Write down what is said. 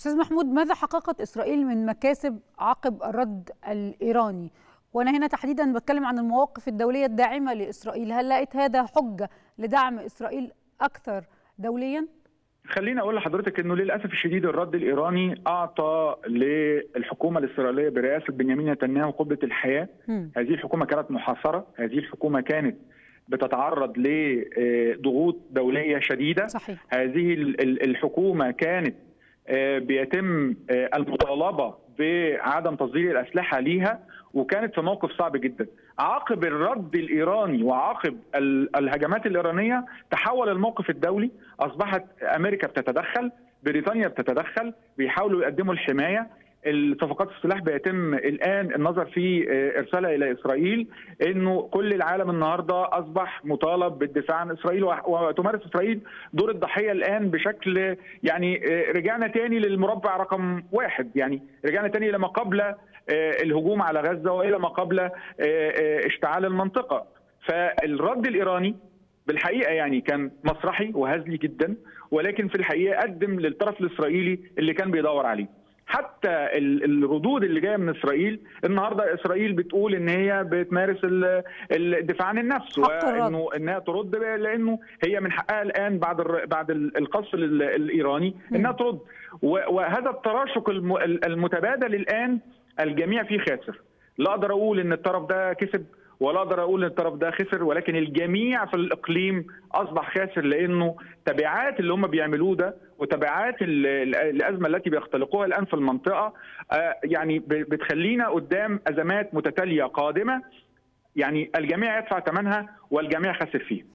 استاذ محمود ماذا حققت اسرائيل من مكاسب عقب الرد الايراني وانا هنا تحديدا بتكلم عن المواقف الدوليه الداعمه لاسرائيل هل لقيت هذا حجه لدعم اسرائيل اكثر دوليا خليني اقول لحضرتك انه للاسف الشديد الرد الايراني اعطى للحكومه الاسرائيليه برئاسه بنيامين نتنياهو قبه الحياه م. هذه الحكومه كانت محاصره هذه الحكومه كانت بتتعرض لضغوط دوليه شديده صحيح هذه الحكومه كانت بيتم المطالبه بعدم تصدير الاسلحه ليها وكانت في موقف صعب جدا عقب الرد الايراني وعقب الهجمات الايرانيه تحول الموقف الدولي اصبحت امريكا بتتدخل بريطانيا بتتدخل بيحاولوا يقدموا الحمايه الصفقات السلاح بيتم الان النظر في ارسالها الى اسرائيل انه كل العالم النهارده اصبح مطالب بالدفاع عن اسرائيل وتمارس اسرائيل دور الضحيه الان بشكل يعني رجعنا تاني للمربع رقم واحد يعني رجعنا تاني لما قبل الهجوم على غزه والى ما قبل اشتعال المنطقه فالرد الايراني بالحقيقه يعني كان مسرحي وهزلي جدا ولكن في الحقيقه قدم للطرف الاسرائيلي اللي كان بيدور عليه حتى الردود اللي جايه من اسرائيل النهارده اسرائيل بتقول ان هي بتمارس الدفاع عن النفس وانه انها ترد لانه هي من حقها الان بعد بعد القصف الايراني انها ترد وهذا التراشق المتبادل الان الجميع فيه خاسر لا اقدر اقول ان الطرف ده كسب ولا اقدر اقول ان الطرف ده خسر ولكن الجميع في الاقليم اصبح خاسر لانه تبعات اللي هم بيعملوه ده وتبعات الازمه التي بيختلقوها الان في المنطقه يعني بتخلينا قدام ازمات متتاليه قادمه يعني الجميع يدفع ثمنها والجميع خسر فيه